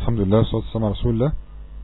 الحمد لله والصلاة والسلام على رسول الله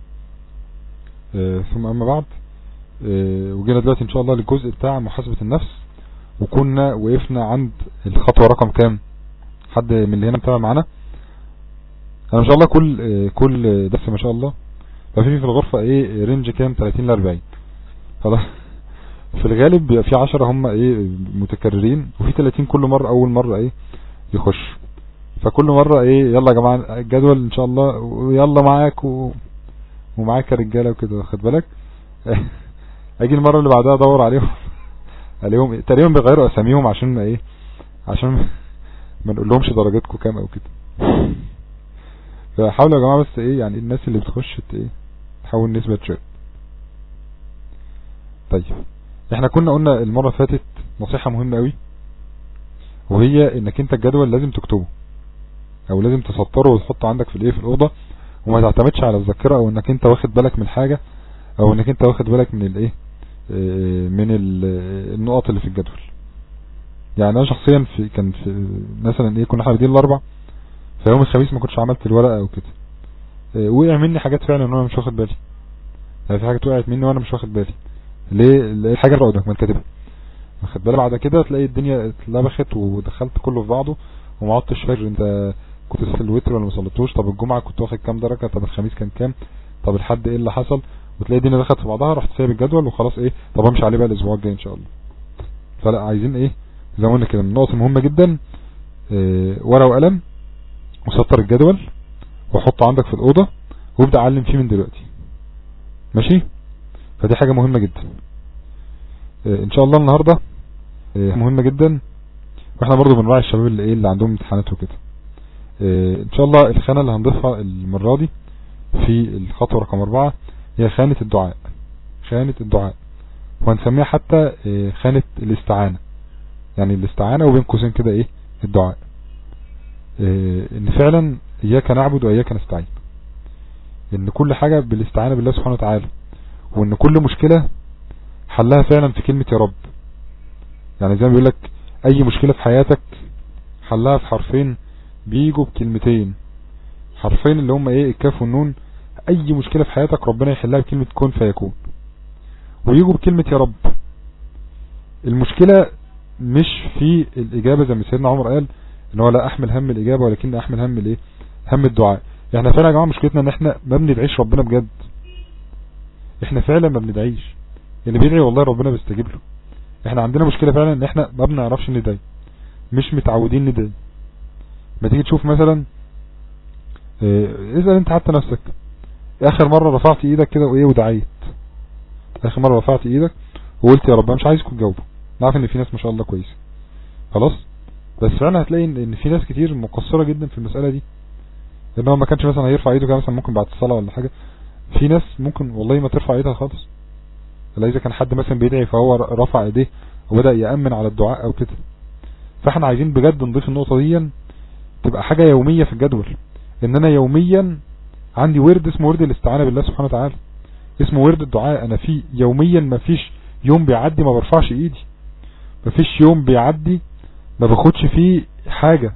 آه ثم أما بعد آه وجينا دلوقتي إن شاء الله للجزء بتاع محاسبة النفس وكنا وقفنا عند الخطوة رقم كام حد من اللي هنا متابع معانا أنا إن شاء الله كل آه كل درس ما شاء الله لو في في الغرفة إيه رينج كام 30 ل 40 خلاص في الغالب بيبقى في 10 هم إيه متكررين وفي 30 كل مرة أول مرة إيه يخش فكل مرة ايه يلا يا جماعة الجدول ان شاء الله ويلا معاك و... ومعاك يا رجالة وكده واخد بالك اجي المرة اللي بعدها ادور عليهم عليهم تقريبا بيغيروا اساميهم عشان ما ايه عشان ما نقول لهمش درجاتكم كام او كده فحاولوا يا جماعة بس ايه يعني الناس اللي بتخش ايه تحاول نسبة شوية طيب احنا كنا قلنا المرة فاتت نصيحة مهمة قوي وهي انك انت الجدول لازم تكتبه او لازم تسطره وتحطه عندك في الايه في الاوضه وما تعتمدش على الذاكره او انك انت واخد بالك من حاجه او انك انت واخد بالك من الايه من النقط اللي في الجدول يعني انا شخصيا في كان في مثلا ايه كنا احنا بادئين الاربع فيوم الخميس ما كنتش عملت الورقه او كده وقع مني حاجات فعلا ان انا مش واخد بالي يعني في حاجات وقعت مني وانا مش واخد بالي ليه الحاجه اللي قدامك ما كاتبها واخد بالك بعد كده تلاقي الدنيا اتلبخت ودخلت كله في بعضه وما عدتش فاكر انت كنت في الوتر ولا ما صليتوش طب الجمعة كنت واخد كام درجة طب الخميس كان كام طب الحد ايه اللي حصل وتلاقي الدنيا دخلت في بعضها رحت سايب الجدول وخلاص ايه طب امشي عليه بقى الاسبوع الجاي ان شاء الله فلا عايزين ايه زي ما قلنا كده من النقط المهمة جدا اه ورقة وقلم وسطر الجدول وحطه عندك في الأوضة وابدأ علم فيه من دلوقتي ماشي فدي حاجة مهمة جدا اه ان شاء الله النهاردة اه مهمة جدا واحنا برضو بنراعي الشباب اللي ايه اللي عندهم امتحانات وكده اه ان شاء الله الخانة اللي هنضيفها المرة دي في الخطوة رقم اربعة هي خانة الدعاء خانة الدعاء وهنسميها حتى اه خانة الاستعانة يعني الاستعانة وبين قوسين كده ايه الدعاء اه ان فعلا اياك نعبد واياك نستعين ان كل حاجة بالاستعانة بالله سبحانه وتعالى وان كل مشكلة حلها فعلا في كلمة يا رب يعني زي ما بيقول لك اي مشكلة في حياتك حلها في حرفين بيجوا بكلمتين حرفين اللي هم ايه الكاف والنون اي مشكلة في حياتك ربنا يحلها بكلمة كون فيكون ويجوا بكلمة يا رب المشكلة مش في الاجابة زي ما سيدنا عمر قال ان هو لا احمل هم الاجابة ولكن احمل هم الايه هم الدعاء احنا فعلا يا جماعة مشكلتنا ان احنا ما بندعيش ربنا بجد احنا فعلا ما بندعيش اللي بيدعي والله ربنا بيستجيب له احنا عندنا مشكلة فعلا ان احنا ما بنعرفش ندعي مش متعودين ندعي ما تيجي تشوف مثلا اه اسأل انت حتى نفسك اخر مرة رفعت ايدك كده وايه ودعيت اخر مرة رفعت ايدك وقلت يا رب مش عايزكم تجاوبوا نعرف ان في ناس ما شاء الله كويسة خلاص بس فعلا هتلاقي ان في ناس كتير مقصرة جدا في المسألة دي لان هو ما كانش مثلا هيرفع ايده كده مثلا ممكن بعد الصلاة ولا حاجة في ناس ممكن والله ما ترفع ايدها خالص ولا اذا كان حد مثلا بيدعي فهو رفع ايديه وبدأ يأمن على الدعاء او كده فاحنا عايزين بجد نضيف النقطة دي تبقى حاجة يومية في الجدول ان انا يوميا عندي ورد اسمه ورد الاستعانة بالله سبحانه وتعالى اسمه ورد الدعاء انا في يوميا ما فيش يوم بيعدي ما برفعش ايدي ما فيش يوم بيعدي ما باخدش فيه حاجة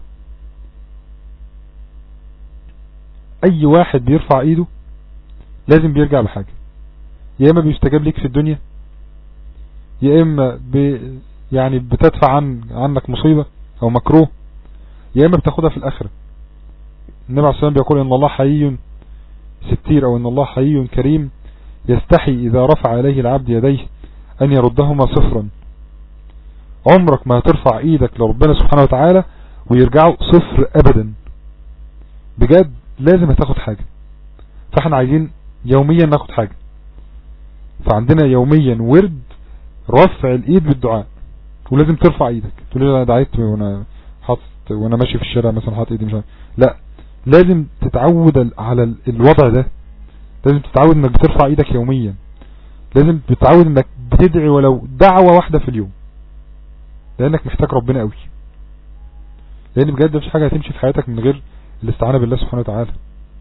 اي واحد بيرفع ايده لازم بيرجع بحاجة يا اما بيستجاب ليك في الدنيا يا اما ب يعني بتدفع عن عنك مصيبة او مكروه يا اما بتاخدها في الاخرة النبي عليه الصلاة بيقول ان الله حيي ستير او ان الله حيي كريم يستحي اذا رفع اليه العبد يديه ان يردهما صفرا عمرك ما هترفع ايدك لربنا سبحانه وتعالى ويرجعوا صفر ابدا بجد لازم هتاخد حاجة فاحنا عايزين يوميا ناخد حاجة فعندنا يوميا ورد رفع الايد بالدعاء ولازم ترفع ايدك تقول لي انا دعيت وانا حاطط وانا ماشي في الشارع مثلا حاطط ايدي مش عارف لا لازم تتعود على الوضع ده لازم تتعود انك بترفع ايدك يوميا لازم تتعود انك بتدعي ولو دعوة واحدة في اليوم لانك محتاج ربنا قوي لان بجد مفيش حاجة هتمشي في حياتك من غير الاستعانة بالله سبحانه وتعالى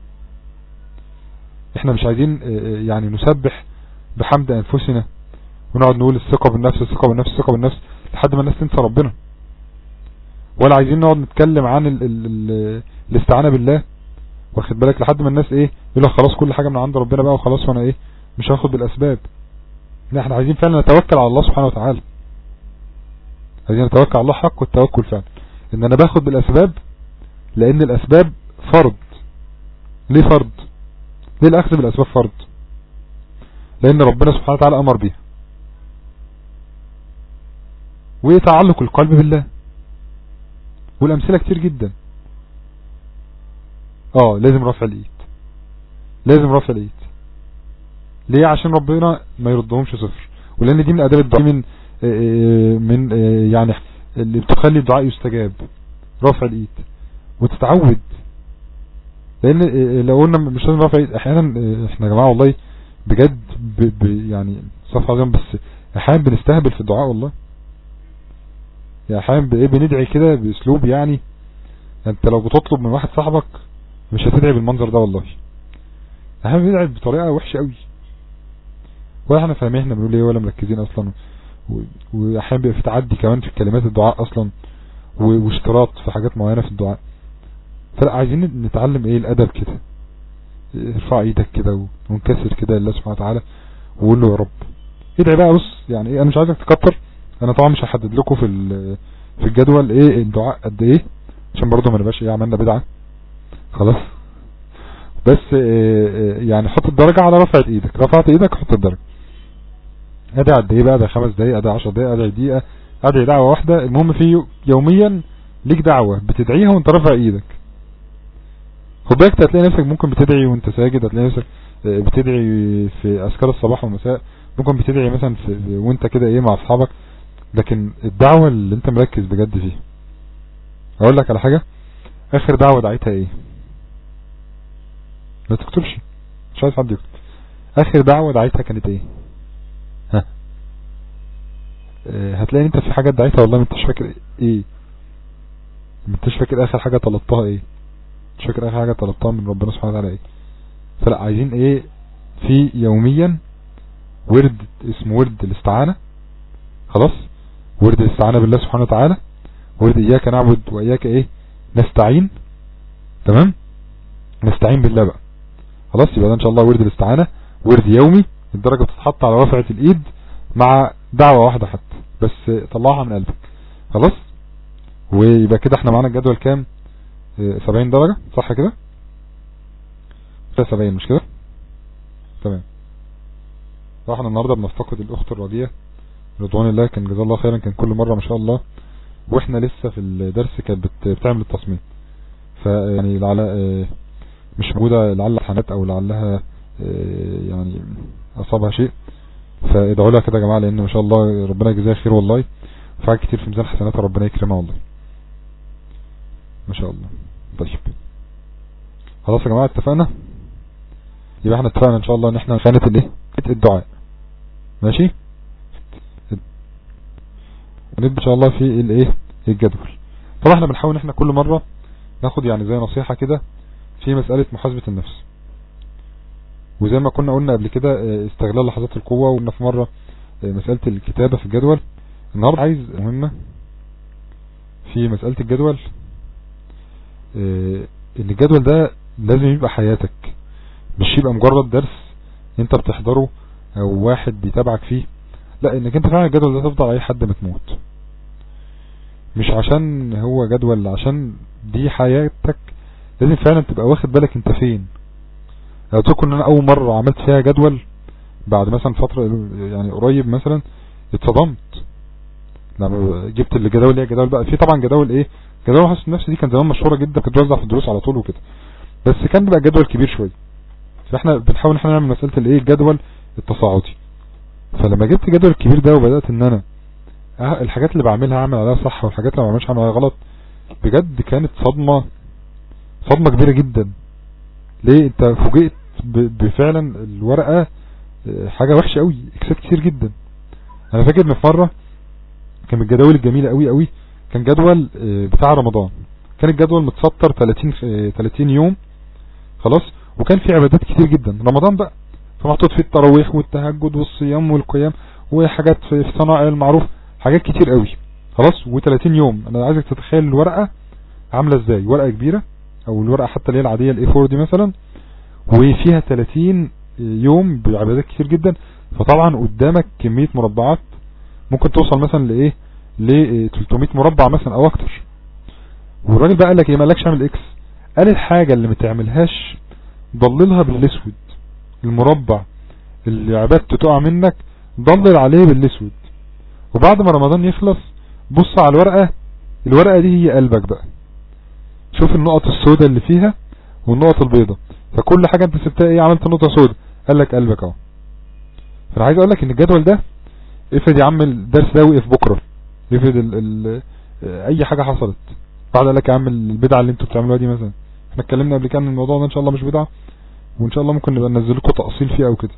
احنا مش عايزين يعني نسبح بحمد انفسنا ونقعد نقول الثقة بالنفس الثقة بالنفس الثقة بالنفس لحد ما الناس تنسى ربنا ولا عايزين نقعد نتكلم عن ال ال ال الاستعانة بالله واخد بالك لحد ما الناس ايه يقول لك خلاص كل حاجة من عند ربنا بقى وخلاص وانا ايه مش هاخد بالاسباب لا احنا عايزين فعلا نتوكل على الله سبحانه وتعالى عايزين نتوكل على الله حق والتوكل فعلا ان انا باخد بالاسباب لان الاسباب فرض ليه فرض ليه الاخذ بالاسباب فرض لان ربنا سبحانه وتعالى امر بيها وتعلق القلب بالله والامثلة كتير جدا اه لازم رفع الايد لازم رفع الايد ليه عشان ربنا ما يردهمش صفر ولان دي من اداب الدعاء من من يعني اللي بتخلي الدعاء يستجاب رفع الايد وتتعود لان لو قلنا مش لازم رفع الايد احيانا احنا يا جماعه والله بجد ب ب يعني صفحه عظيم بس احيانا بنستهبل في الدعاء والله يعني احيانا بايه بندعي كده باسلوب يعني انت لو بتطلب من واحد صاحبك مش هتدعي بالمنظر ده والله احيانا بندعي بطريقه وحشه قوي ولا احنا فاهمين احنا بنقول ايه ولا مركزين اصلا واحيانا بيبقى في تعدي كمان في كلمات الدعاء اصلا واشتراط في حاجات معينة في الدعاء فلا عايزين نتعلم ايه الادب كده ارفع ايدك كده وانكسر كده لله سبحانه وتعالى وقول له يا رب ادعي بقى بص يعني ايه انا مش عايزك تكتر انا طبعا مش هحدد لكم في في الجدول ايه الدعاء قد ايه عشان برضه ما نبقاش ايه عملنا بدعة خلاص بس إيه يعني حط الدرجة على رفعت ايدك رفعت ايدك حط الدرجة ادعي قد ايه بقى ادعي خمس دقايق ادعي عشر دقايق ادعي دقيقة ادعي دعوة واحدة المهم في يوميا ليك دعوة بتدعيها وانت رافع ايدك خد بالك هتلاقي نفسك ممكن بتدعي وانت ساجد هتلاقي نفسك بتدعي في اذكار الصباح والمساء ممكن بتدعي مثلا في وانت كده ايه مع اصحابك لكن الدعوة اللي انت مركز بجد فيها اقول لك على حاجة اخر دعوة دعيتها ايه ما تكتبش مش عايز حد يكتب اخر دعوة دعيتها كانت ايه ها اه هتلاقي انت في حاجات دعيتها والله ما انتش فاكر ايه ما انتش فاكر اخر حاجة طلبتها ايه مش فاكر اخر حاجة طلبتها من ربنا سبحانه وتعالى ايه فلا عايزين ايه في يوميا ورد اسمه ورد الاستعانة خلاص ورد الاستعانة بالله سبحانه وتعالى ورد اياك نعبد واياك ايه نستعين تمام نستعين بالله بقى خلاص يبقى ده ان شاء الله ورد الاستعانة ورد يومي الدرجة بتتحط على رفعة الايد مع دعوة واحدة حتى بس طلعها من قلبك خلاص ويبقى كده احنا معانا الجدول كام اه 70 درجة صح كده كده 70 مش كده تمام احنا النهاردة بنفتقد الاخت الرضية رضوان الله كان جزاه الله خيرا كان كل مرة ما شاء الله واحنا لسه في الدرس كانت بتعمل التصميم فيعني لعل اه مش موجودة لعل حنات او لعلها اه يعني اصابها شيء فادعوا لها كده يا جماعة لان ما شاء الله ربنا يجزاها خير والله فعل كتير في ميزان حسناتها ربنا يكرمها والله ما شاء الله طيب خلاص يا جماعة اتفقنا يبقى احنا اتفقنا ان شاء الله ان احنا خانة الايه الدعاء ماشي ونبدأ ان شاء الله في الايه الجدول طبعا احنا بنحاول ان احنا كل مرة ناخد يعني زي نصيحة كده في مسألة محاسبة النفس وزي ما كنا قلنا قبل كده استغلال لحظات القوة وقلنا في مرة مسألة الكتابة في الجدول النهاردة عايز مهمة في مسألة الجدول ان الجدول ده لازم يبقى حياتك مش يبقى مجرد درس انت بتحضره او واحد بيتابعك فيه لا انك انت فعلا الجدول ده تفضل اي حد ما تموت مش عشان هو جدول عشان دي حياتك لازم فعلا تبقى واخد بالك انت فين لو تكون انا اول مرة عملت فيها جدول بعد مثلا فترة يعني قريب مثلا اتصدمت لما جبت الجداول اللي هي جداول بقى في طبعا جداول ايه جداول حاسس النفس دي كان زمان مشهورة جدا كانت توزع في الدروس على طول وكده بس كان بقى جدول كبير شوية فاحنا بنحاول ان احنا نعمل مسألة الايه الجدول التصاعدي فلما جبت الجدول الكبير ده وبدأت ان انا الحاجات اللي بعملها اعمل عليها صح والحاجات اللي ما بعملش اعمل عليها غلط بجد كانت صدمة صدمة كبيرة جدا ليه انت فوجئت بفعلا الورقة حاجة وحشة قوي اكسات كتير جدا انا فاكر ان في مرة كان من الجداول الجميلة قوي قوي كان جدول بتاع رمضان كان الجدول متسطر 30 30 يوم خلاص وكان في عبادات كتير جدا رمضان بقى فمحطوط فيه التراويح والتهجد والصيام والقيام وحاجات في صنائع المعروف حاجات كتير قوي خلاص و30 يوم انا عايزك تتخيل الورقة عاملة ازاي ورقة كبيرة او الورقة حتى اللي هي العادية الاي 4 دي مثلا وفيها 30 يوم بعددات كتير جدا فطبعا قدامك كمية مربعات ممكن توصل مثلا لايه ل 300 مربع مثلا او اكتر والراجل بقى قال لك ايه ما قالكش اعمل اكس قال الحاجة اللي ما تعملهاش ضللها بالاسود المربع اللي عبادته تقع منك ضلل عليه بالاسود وبعد ما رمضان يخلص بص على الورقة الورقة دي هي قلبك بقى شوف النقط السوداء اللي فيها والنقط البيضاء فكل حاجة انت سبتها ايه عملت نقطة سوداء قال لك قلبك اهو فانا عايز اقول لك ان الجدول ده افرض يا عم الدرس ده وقف بكرة افرض ال ال اي حاجة حصلت بعد قال لك يا عم البدعة اللي انتوا بتعملوها دي مثلا احنا اتكلمنا قبل كده ان الموضوع ده ان شاء الله مش بدعة وان شاء الله ممكن نبقى ننزل لكم تأصيل فيه او كده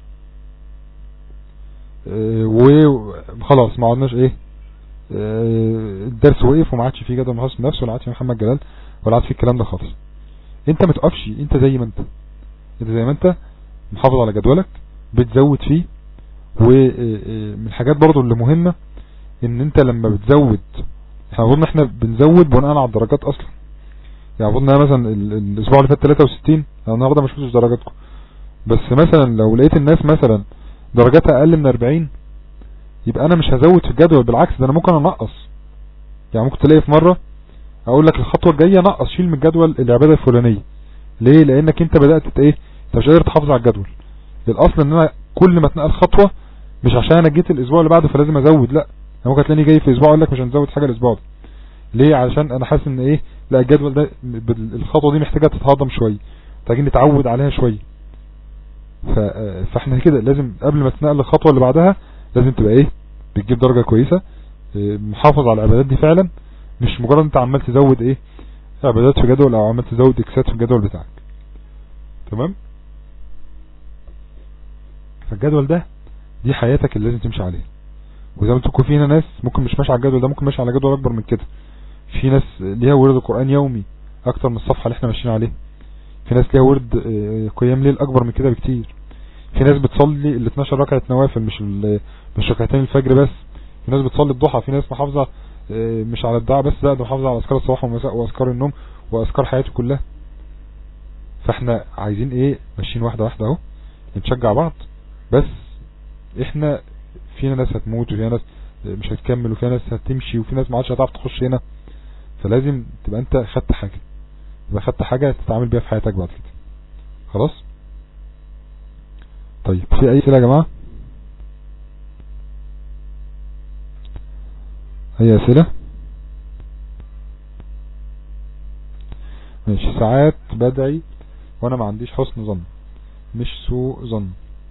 اه وخلاص ما عدناش ايه اه الدرس وقف وما عادش فيه جدول محاسب نفسه ولا عادش فيه محمد جلال ولا عادش فيه الكلام ده خالص انت ما تقفش انت زي ما انت انت زي ما انت محافظ على جدولك بتزود فيه ومن الحاجات برضو اللي مهمة ان انت لما بتزود احنا اظن احنا بنزود بناء على الدرجات اصلا يعني اظن مثلا الاسبوع اللي فات 63 انا النهارده ما شفتش درجاتكم بس مثلا لو لقيت الناس مثلا درجاتها اقل من 40 يبقى انا مش هزود في الجدول بالعكس ده انا ممكن انقص يعني ممكن تلاقي في مرة اقول لك الخطوة الجاية نقص شيل من الجدول العبادة الفلانية ليه لانك انت بدأت ايه انت مش قادر تحافظ على الجدول الاصل ان انا كل ما اتنقل خطوة مش عشان انا جيت الاسبوع اللي بعده فلازم ازود لا ممكن تلاقيني جاي في اسبوع اقول لك مش هنزود حاجة الاسبوع ده ليه علشان انا حاسس ان ايه لا الجدول ده الخطوة دي محتاجة تتهضم شوية محتاجين نتعود عليها شوية فاحنا كده لازم قبل ما تنقل الخطوة اللي بعدها لازم تبقى ايه بتجيب درجة كويسة محافظ على العبادات دي فعلا مش مجرد انت عمال تزود ايه عبادات في جدول او عمال تزود اكسات في الجدول بتاعك تمام فالجدول ده دي حياتك اللي لازم تمشي عليها وزي ما قلت لكم في هنا ناس ممكن مش ماشي على الجدول ده ممكن ماشي على جدول اكبر من كده في ناس ليها ورد القرآن يومي اكتر من الصفحة اللي احنا ماشيين عليها في ناس ليها ورد قيام ليل اكبر من كده بكتير في ناس بتصلي ال 12 ركعة نوافل مش مش ركعتين الفجر بس في ناس بتصلي الضحى في ناس محافظة مش على الدعاء بس لا ده محافظة على اذكار الصباح والمساء واذكار النوم واذكار حياته كلها فاحنا عايزين ايه ماشيين واحدة واحدة اهو نتشجع بعض بس احنا فينا ناس هتموت وفينا ناس مش هتكمل وفينا ناس هتمشي وفي ناس ما عادش هتعرف تخش هنا فلازم تبقى انت خدت حاجة يبقى خدت حاجة تتعامل بيها في حياتك بعد كده خلاص طيب في اي اسئله يا جماعة اي اسئلة ماشي ساعات بدعي وانا ما عنديش حسن ظن مش سوء ظن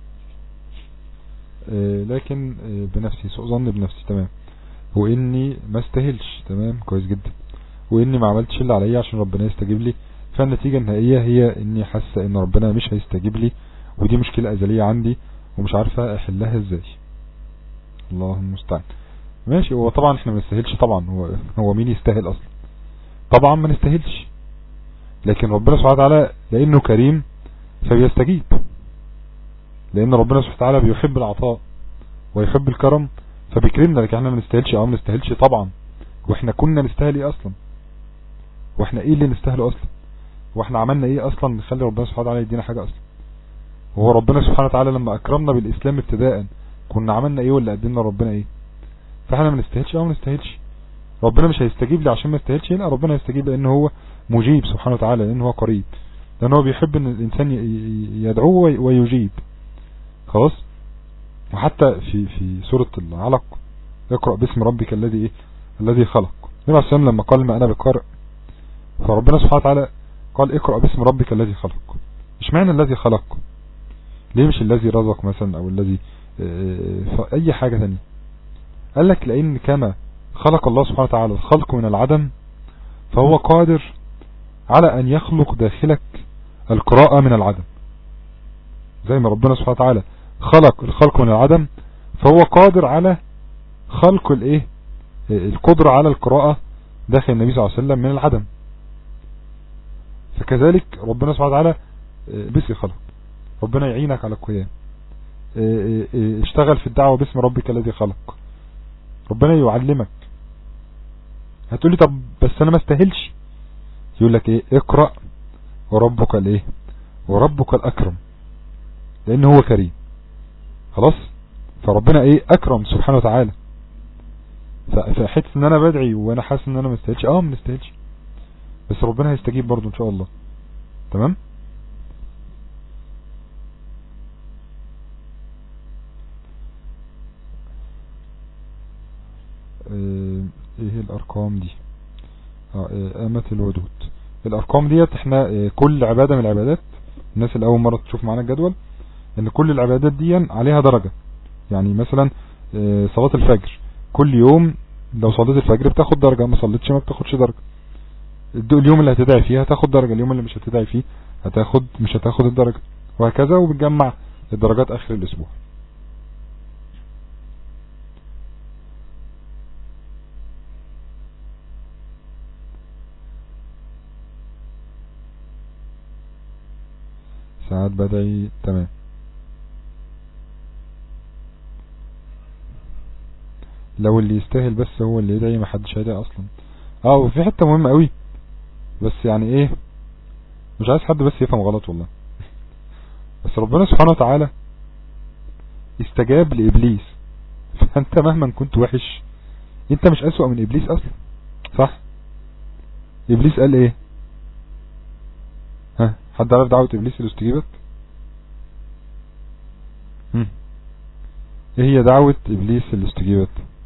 آه لكن آه بنفسي سوء ظن بنفسي تمام واني ما استاهلش تمام كويس جدا واني ما عملتش اللي عليا عشان ربنا يستجيب لي فالنتيجة النهائية هي اني حاسة ان ربنا مش هيستجيب لي ودي مشكلة ازلية عندي ومش عارفة احلها ازاي الله المستعان ماشي هو طبعا احنا ما نستاهلش طبعا هو, هو مين يستاهل اصلا طبعا ما نستاهلش لكن ربنا سبحانه وتعالى لانه كريم فبيستجيب لان ربنا سبحانه وتعالى بيحب العطاء ويحب الكرم فبيكرمنا لكن احنا ما نستاهلش اه ما نستاهلش طبعا واحنا كنا نستاهل ايه اصلا واحنا ايه اللي نستاهله اصلا واحنا عملنا ايه اصلا نخلي ربنا سبحانه وتعالى يدينا حاجة اصلا وهو ربنا سبحانه وتعالى لما اكرمنا بالاسلام ابتداء كنا عملنا ايه ولا قدمنا ربنا ايه فاحنا ما نستاهلش اه ما نستاهلش ربنا مش هيستجيب لي عشان ما استاهلش لا ربنا هيستجيب لان هو مجيب سبحانه وتعالى لان هو قريب لان هو بيحب ان الانسان يدعوه ويجيب خلاص وحتى في في سورة العلق اقرأ باسم ربك الذي ايه الذي خلق النبي عليه السلام لما قال ما انا بقارئ فربنا سبحانه وتعالى قال اقرأ باسم ربك الذي خلق مش معنى الذي خلق ليه مش الذي رزق مثلا او الذي اي حاجة ثانية قال لك لان كما خلق الله سبحانه وتعالى الخلق من العدم فهو قادر على ان يخلق داخلك القراءة من العدم زي ما ربنا سبحانه وتعالى خلق الخلق من العدم فهو قادر على خلق الايه القدرة على القراءة داخل النبي صلى الله عليه وسلم من العدم فكذلك ربنا سبحانه وتعالى بس خلق ربنا يعينك على القيام اشتغل في الدعوة باسم ربك الذي خلق ربنا يعلمك هتقولي طب بس انا ما استاهلش يقول لك ايه اقرأ وربك الايه وربك الاكرم لان هو كريم خلاص فربنا ايه اكرم سبحانه وتعالى فحته ان انا بدعي وانا حاسس ان انا مستاهلش اه مستاهلش بس ربنا هيستجيب برضو ان شاء الله تمام آه، ايه الارقام دي اه آه، امة الودود الارقام ديت احنا اه كل عبادة من العبادات الناس اللي اول مرة تشوف معانا الجدول ان كل العبادات دي عليها درجة يعني مثلا اه صلاة الفجر كل يوم لو صليت الفجر بتاخد درجة ما صليتش ما بتاخدش درجة اليوم اللي هتدعي فيه هتاخد درجة اليوم اللي مش هتدعي فيه هتاخد مش هتاخد الدرجة وهكذا وبتجمع الدرجات اخر الاسبوع ساعات بدعي تمام لو اللي يستاهل بس هو اللي يدعي ما حدش هيدعي اصلا اه وفي حتة مهمة قوي بس يعني ايه مش عايز حد بس يفهم غلط والله بس ربنا سبحانه وتعالى استجاب لابليس فانت مهما كنت وحش انت مش اسوأ من ابليس اصلا صح ابليس قال ايه ها حد عارف دعوة ابليس اللي استجيبت هم. ايه هي دعوة ابليس اللي استجيبت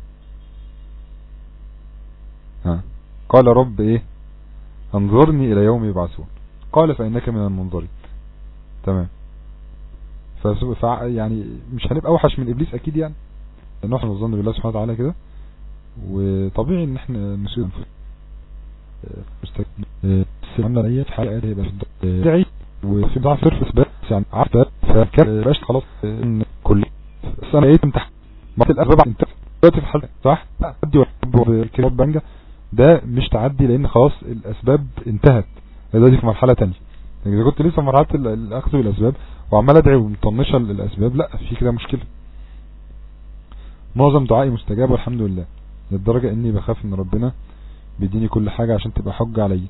ها قال رب ايه انظرني الى يوم يبعثون قال فانك من المنظرين تمام ف يعني مش هنبقى اوحش من ابليس اكيد يعني لان احنا نظن بالله سبحانه وتعالى كده وطبيعي ان احنا نسيب عملنا اي حاجه هيبقى في دعي وفي ضعف صرف اثبات يعني عارفه فكان باش خلاص ان كل سنه ايه تمتحن ما الاسباب انت دلوقتي في حاله صح تعدي والكلاب بانجا ده مش تعدي لان خلاص الاسباب انتهت دلوقتي في مرحله ثانيه يعني اذا كنت لسه في مرحله الاخذ بالاسباب وعمال ادعي ومطنشه الاسباب لا في كده مشكله معظم دعائي مستجاب والحمد لله للدرجه اني بخاف ان ربنا بيديني كل حاجة عشان تبقى حجة عليا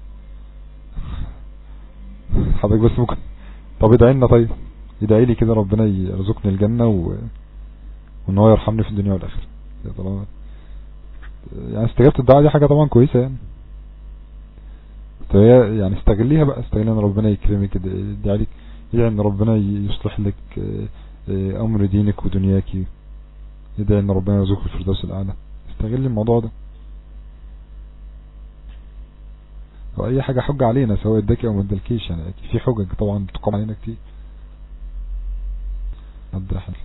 حضرتك بس ممكن طب ادعي لنا طيب ادعي لي كده ربنا يرزقني الجنة و... وان هو يرحمني في الدنيا والاخرة طبعا يعني استجابة الدعاء دي حاجة طبعا كويسة يعني فهي يعني استغليها بقى استغل ان ربنا يكرمك ادعي لك ادعي ان ربنا يصلح لك امر دينك ودنياك ادعي ان ربنا يرزقك الفردوس الاعلى استغل الموضوع ده او اي حاجة حجة علينا سواء اداكي او ما ادالكيش يعني في حجج طبعا بتقام علينا كتير قد حل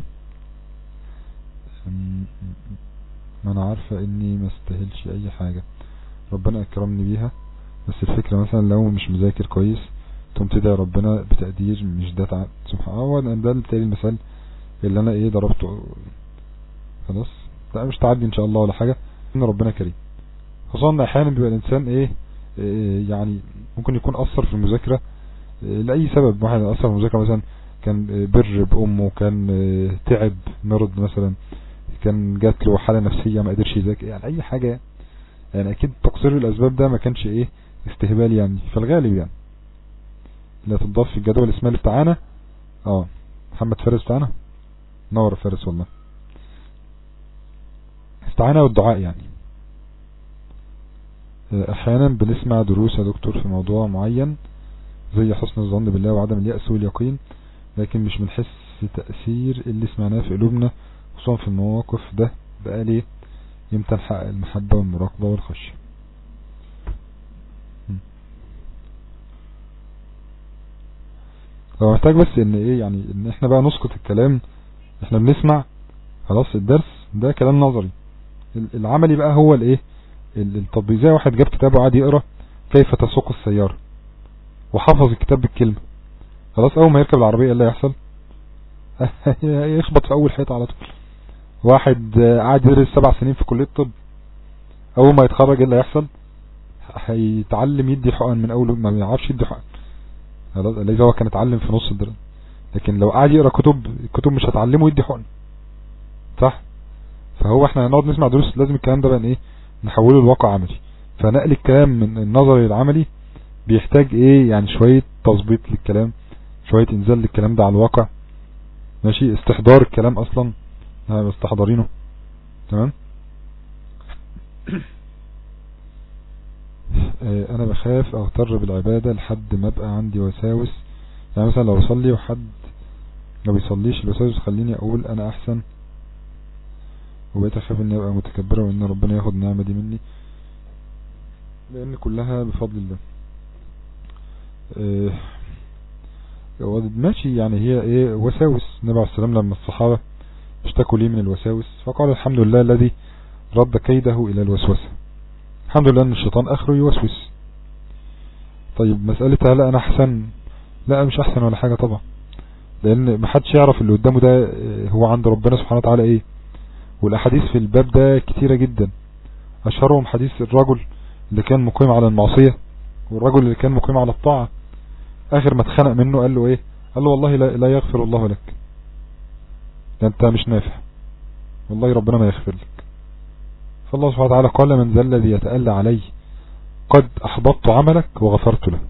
ما انا عارفة اني ما استاهلش اي حاجة ربنا اكرمني بيها بس الفكرة مثلا لو مش مذاكر كويس تقوم تدعي ربنا بتقدير مش ده تعب سبحان الله ده بالتالي المثال اللي انا ايه ضربته خلاص لا مش تعدي ان شاء الله ولا حاجة ان ربنا كريم خصوصا ان احيانا بيبقى الانسان ايه يعني ممكن يكون أثر في المذاكرة لأي سبب واحد أثر في المذاكرة مثلا كان بر بأمه كان تعب مرض مثلا كان جات له حالة نفسية ما قدرش يذاكر يعني أي حاجة يعني أكيد تقصير الأسباب ده ما كانش إيه استهبال يعني في الغالب يعني لا تضاف في الجدول اسمها الاستعانة اه محمد فارس بتاعنا نور فارس والله استعانة والدعاء يعني احيانا بنسمع دروس يا دكتور في موضوع معين زي حسن الظن بالله وعدم اليأس واليقين لكن مش بنحس تأثير اللي سمعناه في قلوبنا خصوصا في المواقف ده بقى ليه يمتى نحقق المحبة والمراقبة والخشية هو محتاج بس ان ايه يعني ان احنا بقى نسقط الكلام احنا بنسمع خلاص الدرس ده كلام نظري العملي بقى هو الايه التطبيق زي واحد جاب كتاب وقعد يقرا كيف تسوق السيارة وحفظ الكتاب بالكلمة خلاص اول ما يركب العربية اللي هيحصل يخبط في اول حيطة على طول واحد قاعد يدرس سبع سنين في كلية طب اول ما يتخرج اللي هيحصل هيتعلم يدي حقن من اول ما يعرفش يدي حقن خلاص اذا هو كان اتعلم في نص الدراسة لكن لو قاعد يقرا كتب الكتب مش هتعلمه يدي حقن صح فهو احنا هنقعد نسمع دروس لازم الكلام ده بقى ايه نحوله لواقع عملي فنقل الكلام من النظري للعملي بيحتاج ايه يعني شوية تظبيط للكلام شوية انزال للكلام ده على الواقع ماشي استحضار الكلام اصلا مستحضرينه تمام آه، انا بخاف اغتر بالعبادة لحد ما ابقى عندي وساوس يعني مثلا لو اصلي وحد ما بيصليش الوساوس تخليني اقول انا احسن وبقيت اخاف اني ابقى متكبرة وان ربنا ياخد النعمة دي مني لان كلها بفضل الله اه ماشي يعني هي ايه وساوس النبي عليه السلام لما الصحابة اشتكوا لي من الوساوس فقال الحمد لله الذي رد كيده الى الوسوسة الحمد لله ان الشيطان اخره يوسوس طيب مسألة هل انا احسن لا مش احسن ولا حاجة طبعا لان محدش يعرف اللي قدامه ده اه، هو عند ربنا سبحانه وتعالى ايه والاحاديث في الباب ده كتيرة جدا اشهرهم حديث الرجل اللي كان مقيم على المعصية والرجل اللي كان مقيم على الطاعة اخر ما اتخنق منه قال له ايه قال له والله لا, لا يغفر الله لك ده انت مش نافع والله ربنا ما يغفر لك فالله سبحانه وتعالى قال من ذا الذي يتألى علي قد احبطت عملك وغفرت له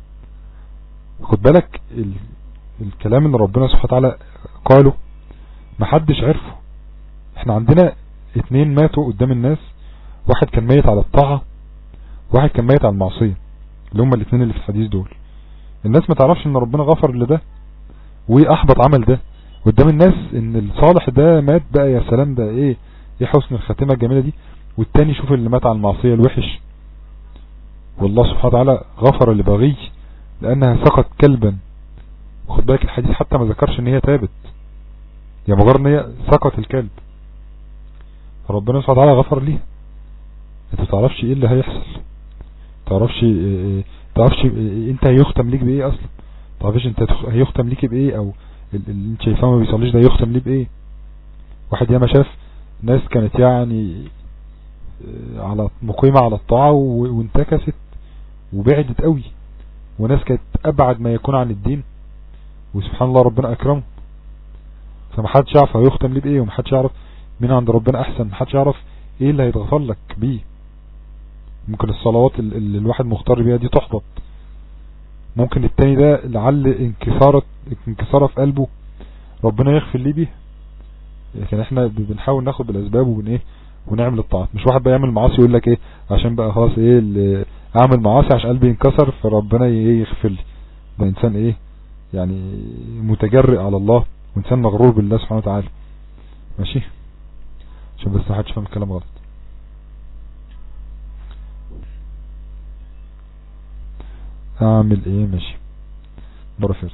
خد بالك ال... الكلام اللي ربنا سبحانه وتعالى قاله محدش عرفه احنا عندنا اتنين ماتوا قدام الناس واحد كان ميت على الطاعة واحد كان ميت على المعصية اللي هم الاثنين اللي في الحديث دول الناس ما تعرفش ان ربنا غفر لده واحبط عمل ده قدام الناس ان الصالح ده مات بقى يا سلام ده ايه ايه حسن الخاتمة الجميلة دي والتاني شوف اللي مات على المعصية الوحش والله سبحانه وتعالى غفر لبغي لانها سقط كلبا وخد بالك الحديث حتى ما ذكرش ان هي تابت يا مجرد ان هي سقط الكلب ربنا سبحانه وتعالى غفر ليها انت تعرفش ايه اللي هيحصل تعرفش إيه، إيه، تعرفش إيه، انت هيختم ليك بايه اصلا تعرفش انت هيختم ليك بايه او اللي انت شايفاه ما بيصليش ده يختم ليه بايه واحد ياما شاف ناس كانت يعني على مقيمة على الطاعة وانتكست وبعدت قوي وناس كانت ابعد ما يكون عن الدين وسبحان الله ربنا اكرمه فمحدش يعرف هيختم ليه بايه ومحدش يعرف مين عند ربنا احسن محدش يعرف ايه اللي هيتغفر لك بيه ممكن الصلوات اللي الواحد مختار بيها دي تحبط ممكن التاني ده لعل انكسارة انكسارة في قلبه ربنا يغفر ليه بيها لكن احنا بنحاول ناخد بالاسباب وبن ايه ونعمل الطاعات مش واحد بقى يعمل معاصي يقول لك ايه عشان بقى خلاص ايه اللي اعمل معاصي عشان قلبي ينكسر فربنا ايه يغفر لي ده انسان ايه يعني متجرئ على الله وانسان مغرور بالله سبحانه وتعالى ماشي عشان بس ما حدش فاهم الكلام غلط اعمل ايه ماشي برافيرس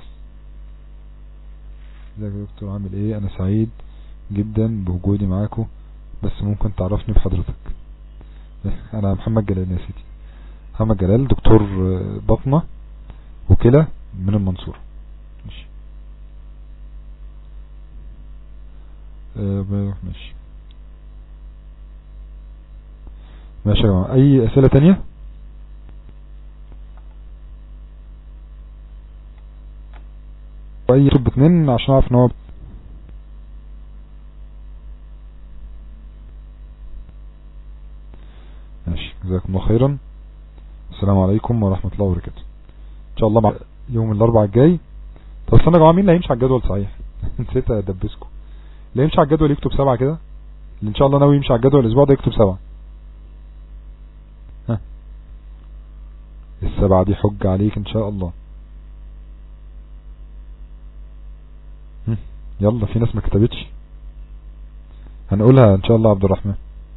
ازيك يا دكتور عامل ايه انا سعيد جدا بوجودي معاكم بس ممكن تعرفني بحضرتك انا محمد جلال يا سيدي محمد جلال دكتور بطنة وكلى من المنصورة ماشي آه، ماشي ماشي يا جماعة اي اسئلة تانية اي طب اتنين عشان اعرف ان هو ماشي جزاكم الله خيرا السلام عليكم ورحمة الله وبركاته ان شاء الله مع يوم الاربعاء الجاي طب استنى يا جماعة مين اللي هيمشي على الجدول صحيح نسيت ادبسكم اللي يمشي على الجدول يكتب سبعة كده اللي ان شاء الله ناوي يمشي على الجدول الاسبوع ده يكتب سبعة ها السبعة دي حج عليك ان شاء الله يلا في ناس ما كتبتش هنقولها ان شاء الله عبد الرحمن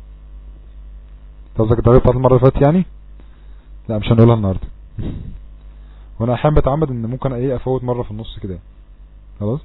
قصدك الدرجة بتاعت المرة اللي فاتت يعني لا مش هنقولها النهاردة وانا احيانا بتعمد ان ممكن ايه افوت مرة في النص كده خلاص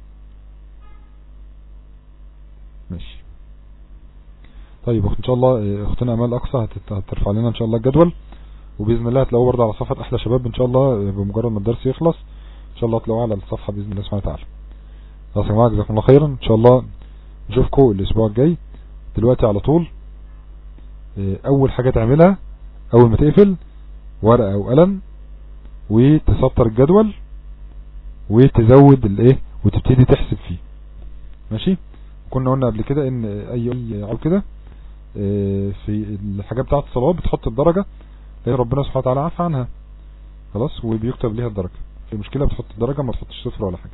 ماشي طيب ان شاء الله إيه، اختنا امال اقصى هترفع لنا ان شاء الله الجدول وباذن الله هتلاقوه برضه على صفحة احلى شباب ان شاء الله بمجرد ما الدرس يخلص ان شاء الله هتلاقوه على الصفحة باذن الله سبحانه وتعالى خلاص يا جماعه جزاكم الله خيرا ان شاء الله نشوفكم الاسبوع الجاي دلوقتي على طول آه، اول حاجة تعملها اول ما تقفل ورقة او قلم وتسطر الجدول وتزود الايه وتبتدي تحسب فيه ماشي كنا قلنا قبل كده ان اي او كده آه، في الحاجات بتاعت الصلوات بتحط الدرجة لان ربنا سبحانه وتعالى عفى عنها خلاص وبيكتب ليها الدرجة المشكلة بتحط الدرجة ما تحطش صفر ولا حاجة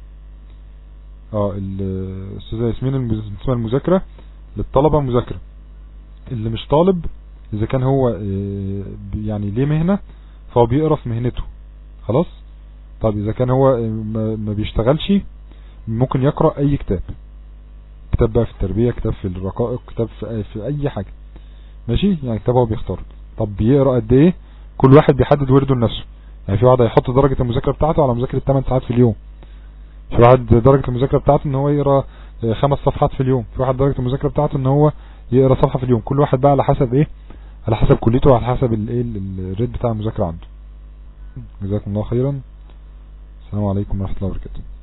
اه الاستاذة ياسمين المز- اسمها المذاكرة للطلبة مذاكرة اللي مش طالب اذا كان هو آه، يعني ليه مهنة فهو بيقرا في مهنته خلاص طب اذا كان هو آه، ما ما بيشتغلش ممكن يقرأ اي كتاب كتاب بقى في التربية كتاب في الرقائق كتاب في, في اي حاجة ماشي يعني كتاب هو بيختار طب بيقرأ قد ايه كل واحد بيحدد ورده لنفسه يعني في واحد هيحط درجة المذاكرة بتاعته على مذاكرة 8 ساعات في اليوم في واحد درجة المذاكرة بتاعته ان هو يقرأ آه، خمس صفحات في اليوم في واحد درجة المذاكرة بتاعته ان هو يقرأ صفحة في اليوم كل واحد بقى على حسب ايه على حسب كليته وعلى حسب الايه ال- الريت بتاع المذاكرة عنده جزاكم الله خيرا السلام عليكم ورحمة الله وبركاته